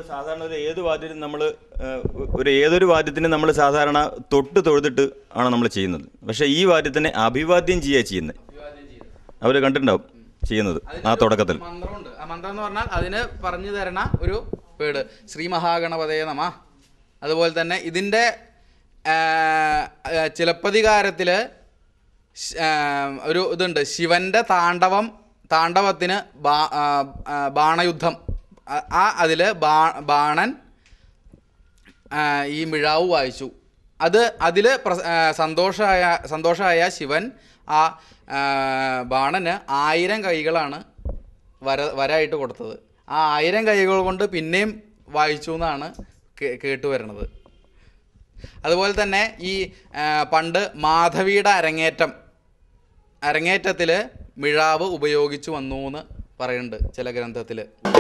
സാധാരണ ഒരു ഏത് വാദ്യത്തിനും നമ്മൾ ഒരു ഏതൊരു വാദ്യത്തിനും നമ്മൾ സാധാരണ തൊട്ട് തൊഴുതിട്ട് ആണ് നമ്മൾ ചെയ്യുന്നത് പക്ഷേ ഈ വാദ്യത്തിനെ അഭിവാദ്യം ചെയ്യുക ചെയ്യുന്നത് അവർ കണ്ടിട്ടുണ്ടാവും ചെയ്യുന്നത് ആ തുടക്കത്തിൽ മന്ത്രമുണ്ട് ആ മന്ത്രം എന്ന് പറഞ്ഞാൽ അതിന് പറഞ്ഞു തരണ ഒരു വേർഡ് ശ്രീ മഹാഗണപതയെ നമ അതുപോലെ തന്നെ ഇതിൻ്റെ ചിലപ്പതികാരത്തിൽ ഒരു ഇതുണ്ട് ശിവന്റെ താണ്ഡവം താണ്ഡവത്തിന് ബാ ആ, ആ, ബാണയുദ്ധം ആ- ആ അതിൽ ബാ ബാണൻ ആ, ഈ മിഴാവ് വായിച്ചു അത് അതിൽ സന്തോഷമായ സന്തോഷമായ ശിവൻ ആ ആ, ബാണന് ആയിരം കൈകളാണ് വര വരായിട്ട് കൊടുത്തത് ആ ആയിരം കൈകൾ കൊണ്ട് പിന്നെയും വായിച്ചു എന്നാണ് കേ- കേട്ട് വരുന്നത് അതുപോലെ തന്നെ ഈ ആ, പണ്ട് മാധവിയുടെ അരങ്ങേറ്റം അരങ്ങേറ്റത്തിൽ മിഴാവ് ഉപയോഗിച്ചു വന്നു എന്ന് പറയുന്നുണ്ട് ചില ഗ്രന്ഥത്തിൽ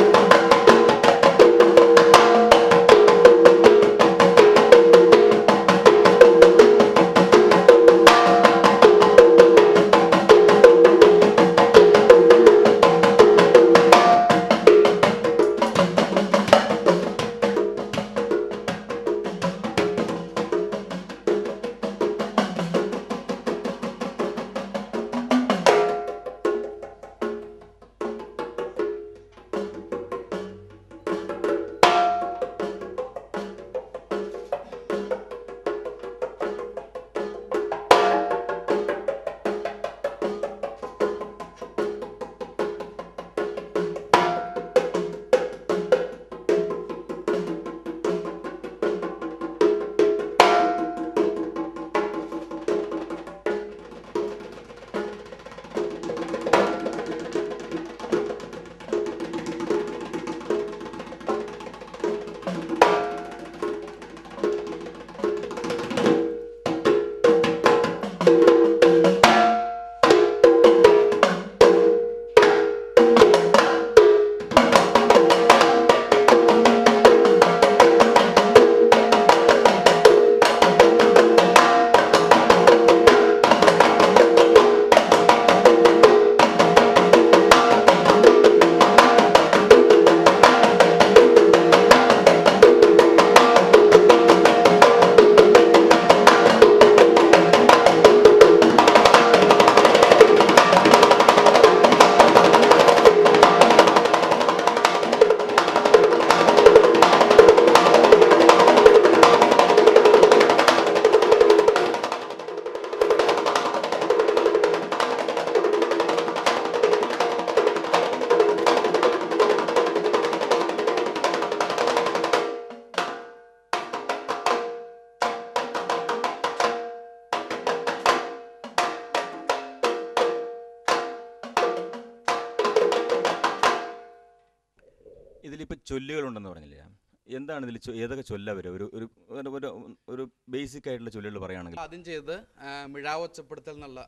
ഇതിലിപ്പോൾ ചൊല്ലുകളുണ്ടെന്ന് പറഞ്ഞില്ലേ എന്താണ് ഇതിൽ ചൊ- ഏതൊക്കെ ചൊല്ല വരും ഒരു ഒരു ഒരു- ഒരു ഒരു ബേസിക് ആയിട്ടുള്ള ചൊല്ലുകൾ പറയുകയാണെങ്കിൽ ആദ്യം ചെയ്തത് ആ, മിഴാവ് ഒച്ചപ്പെടുത്തൽ എന്നുള്ള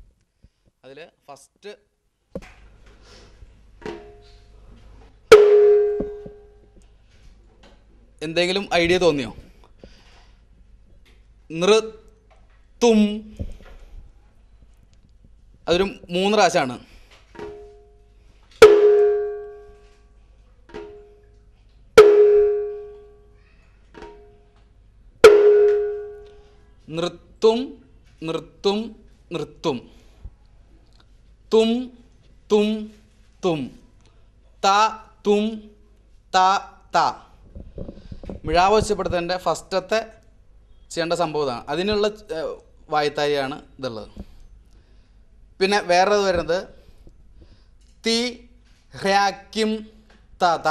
അതിൽ ഫസ്റ്റ് എന്തെങ്കിലും ഐഡിയ തോന്നിയോ നൃത്തും അതൊരു മൂന്ന് പ്രാവശ്യമാണ് നൃത്തും നൃത്തും നൃത്തും തും തും തും ത തും ത ത മിഴാവ് വെച്ചപ്പെടുത്തതിൻ്റെ ഫസ്റ്റത്തെ ചെയ്യേണ്ട സംഭവം ഇതാണ് അതിനുള്ള ഏഹ്, വായ്ത്താരിയാണ് ഇതുള്ളത് പിന്നെ വേറെ വരുന്നത് തി ഹ്രാക്കിം ത ത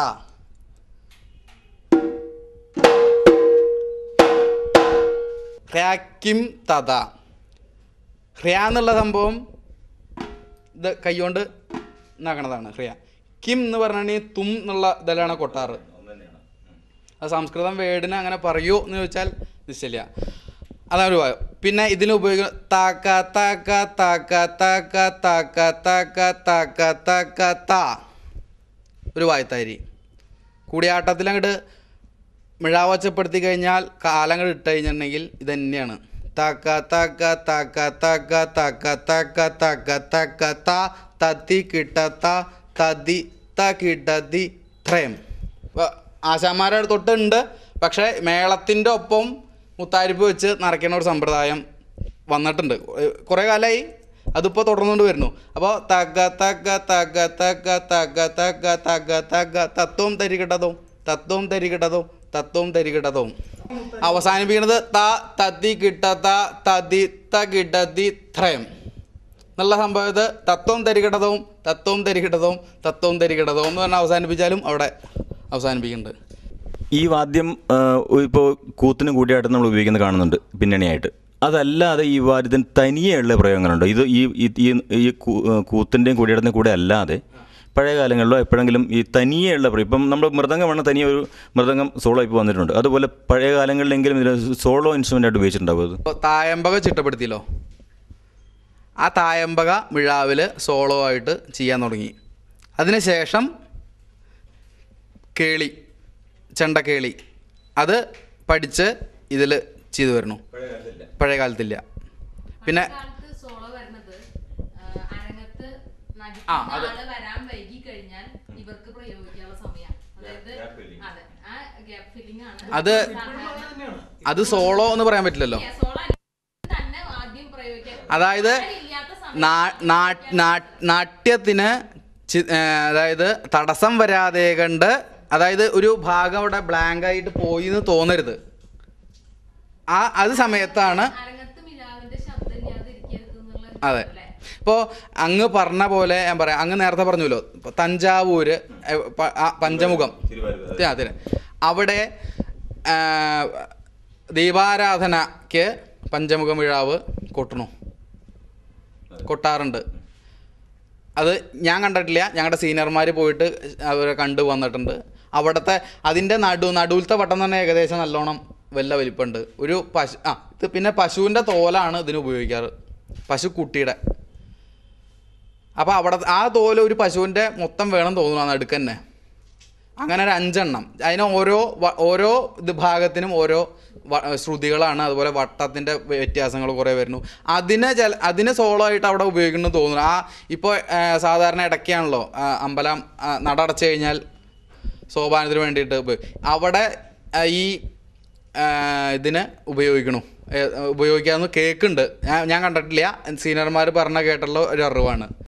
ഹ്രാക്കിം തത ഹ്രിയ എന്നുള്ള സംഭവം ഇത് കൈകൊണ്ട് നടക്കണതാണ് ഹ്രിയ കിം എന്ന് പറഞ്ഞാൽ തും എന്നുള്ള ഇതിലാണ് കൊട്ടാറ് അത് സംസ്കൃതം വേർഡിനെ അങ്ങനെ പറയൂ എന്ന് ചോദിച്ചാൽ നിശ്ചയില്ല അതാണ് ഒരു ഭാഗം പിന്നെ ഇതിന് ഉപയോഗിക്കുന്ന താക്ക താക്ക താക്ക താക്ക താക്ക താക്ക താക്ക താക്ക താ ഒരു വായ്ത്താരി കൂടിയാട്ടത്തിൽ അങ്ങോട്ട് മിഴാവച്ചപ്പെടുത്തി കഴിഞ്ഞാൽ കാലങ്ങൾ ഇട്ട് കഴിഞ്ഞിട്ടുണ്ടെങ്കിൽ ഇത് തന്നെയാണ് താക്ക താക്ക താക്ക താക്ക താക്ക താക്ക താക്ക താക്ക താ തത്തി കിട്ട ത തതി ത കിട്ടതി ത്രയം വ- ആശാന്മാരുടെ തൊട്ടുണ്ട് പക്ഷേ മേളത്തിൻ്റെ ഒപ്പം മുത്താരിപ്പ് വെച്ച് നിറയ്ക്കുന്ന ഒരു സമ്പ്രദായം വന്നിട്ടുണ്ട് കുറേ കാലമായി അതിപ്പോൾ തുടർന്നുകൊണ്ട് വരുന്നു അപ്പോൾ തഗ തഗ തഗ തഗ തഗ തഗ തഗ തഗ തത്വം തരികിടതും തത്വം തരികിടതും തത്വം തരികിടതും അവസാനിപ്പിക്കുന്നത് ത തതി കിട്ടത തതി ത കിടതി ത്രയം എന്നുള്ള സംഭവം ഇത് തത്വം തരികിടതവും തത്വം തരികിടതവും തത്വം തരികിടതവും എന്ന് പറഞ്ഞാൽ അവസാനിപ്പിച്ചാലും അവിടെ അവസാനിപ്പിക്കുന്നുണ്ട് ഈ വാദ്യം ഇപ്പോൾ കൂത്തിന് കൂടിയായിട്ട് നമ്മൾ ഉപയോഗിക്കുന്നത് കാണുന്നുണ്ട് പിന്നണിയായിട്ട് അതല്ലാതെ ഈ വാദ്യത്തിന് തനിയെയുള്ള പ്രയോഗങ്ങളുണ്ട് ഇത് ഈ ഈ- ഈ ഈ കൂ- ഏഹ് കൂത്തിൻ്റെയും കൂടിയാട്ടത്തിൻ്റെ കൂടെ അല്ലാതെ പഴയ കാലങ്ങളിലോ എപ്പോഴെങ്കിലും ഈ തനിയെയുള്ള പ്രയോഗം ഇപ്പം നമ്മൾ മൃദംഗം വേണം തനിയെ ഒരു മൃദംഗം സോളോ ഇപ്പോൾ വന്നിട്ടുണ്ട് അതുപോലെ പഴയ കാലങ്ങളിലെങ്കിലും ഇതിൽ സോളോ ഇൻസ്ട്രുമെൻ്റ് ആയിട്ട് ഉപയോഗിച്ചിട്ടുണ്ടാവും അത് ഇപ്പോൾ തായമ്പക ചിട്ടപ്പെടുത്തിയല്ലോ ആ തായമ്പക മിഴാവിൽ സോളോ ആയിട്ട് ചെയ്യാൻ തുടങ്ങി അതിനുശേഷം കേളി ചെണ്ടക്കേളി അത് പഠിച്ച് ഇതിൽ ചെയ്തു വരുന്നു പഴയ കാലത്തില്ല പിന്നെ കാലത്ത് സോളോ വരുന്നത് ആ, അരങ്ങത്ത് ആ, നടിക്കുന്ന അത്. ആള് വരാൻ വൈകി കഴിഞ്ഞാൽ ഇവർക്ക് പ്രയോഗിക്കാനുള്ള സമയമാണ് അതായത് Gap filling. അതെ ആ ഗ്യാപ്പ് ഫില്ലിംഗ് ആണ് അത് സാധാരണ അത് സോളോ എന്ന് പറയാൻ പറ്റില്ലല്ലോ സോളോ തന്നെ ആദ്യം പ്രയോഗിക്കാൻ അതായത് ഇല്ലാത്ത സമയം നാ- നാ- നാ- നാട്യത്തിന് ചി- ഏ, അതായത് തടസ്സം വരാതെ കണ്ട് അതായത് ഒരു ഭാഗം അവിടെ ബ്ലാങ്ക് ആയിട്ട് പോയി എന്ന് തോന്നരുത് ആ അത് സമയത്താണ് അരങ്ങത്ത് മിലാവിന്റെ ശബ്ദം ഇല്ലാതിരിക്കരുത് എന്നുള്ള അതെ അല്ലേ? ഇപ്പോൾ അങ്ങ് പറഞ്ഞ പോലെ ഞാൻ പറയാം അങ്ങ് നേരത്തെ പറഞ്ഞല്ലോ ഇപ്പൊ തഞ്ചാവൂര് ഏ, പ- ആ, പഞ്ചമുഖം ആ, അതെ അവിടെ ആ, ദീപാരാധനയ്ക്ക് പഞ്ചമുഖ മിഴാവ് കൊട്ടണു കൊട്ടാറുണ്ട് അത് ഞാൻ കണ്ടിട്ടില്ല ഞങ്ങളുടെ സീനിയർമാർ പോയിട്ട് അവരെ കണ്ടു വന്നിട്ടുണ്ട് അവിടുത്തെ അതിൻ്റെ നടു നടുവിലത്തെ വട്ടം തന്നെ ഏകദേശം നല്ലോണം വല്ല വലിപ്പമുണ്ട് ഒരു പശു ആ ഇത് പിന്നെ പശുവിൻ്റെ തോലാണ് ഇതിന് ഉപയോഗിക്കാറ് പശു കുട്ടിയുടെ അപ്പോൾ അവിടെ ആ തോല് ഒരു പശുവിൻ്റെ മൊത്തം വേണം തോന്നുന്നു ആ നടുക്ക് തന്നെ അങ്ങനെ ഒരു അഞ്ചെണ്ണം അതിന് ഓരോ വ- ഓരോ ഇത് ഭാഗത്തിനും ഓരോ വ- ശ്രുതികളാണ് അതുപോലെ വട്ടത്തിൻ്റെ വ്യത്യാസങ്ങൾ കുറേ വരുന്നു അതിനെ ചില അതിന് സോളോ ആയിട്ട് അവിടെ ഉപയോഗിക്കുന്നു തോന്നുന്നു ആ ഇപ്പോൾ സാധാരണ ഇടയ്ക്കാണല്ലോ ആ, അമ്പലം ആ, നട അടച്ചു കഴിഞ്ഞാൽ സോപാനത്തിന് വേണ്ടിയിട്ട് ഉപയോഗി- അവിടെ ആ, ഈ ആ, ഇതിന് ഉപയോഗിക്കണു ഏ, ഉപയോഗിക്കാമെന്ന് കേൾക്കുന്നുണ്ട് ഞാൻ ഞാൻ കണ്ടിട്ടില്ല സീനിയർമാർ പറഞ്ഞ കേട്ടുള്ള ഒരു അറിവാണ്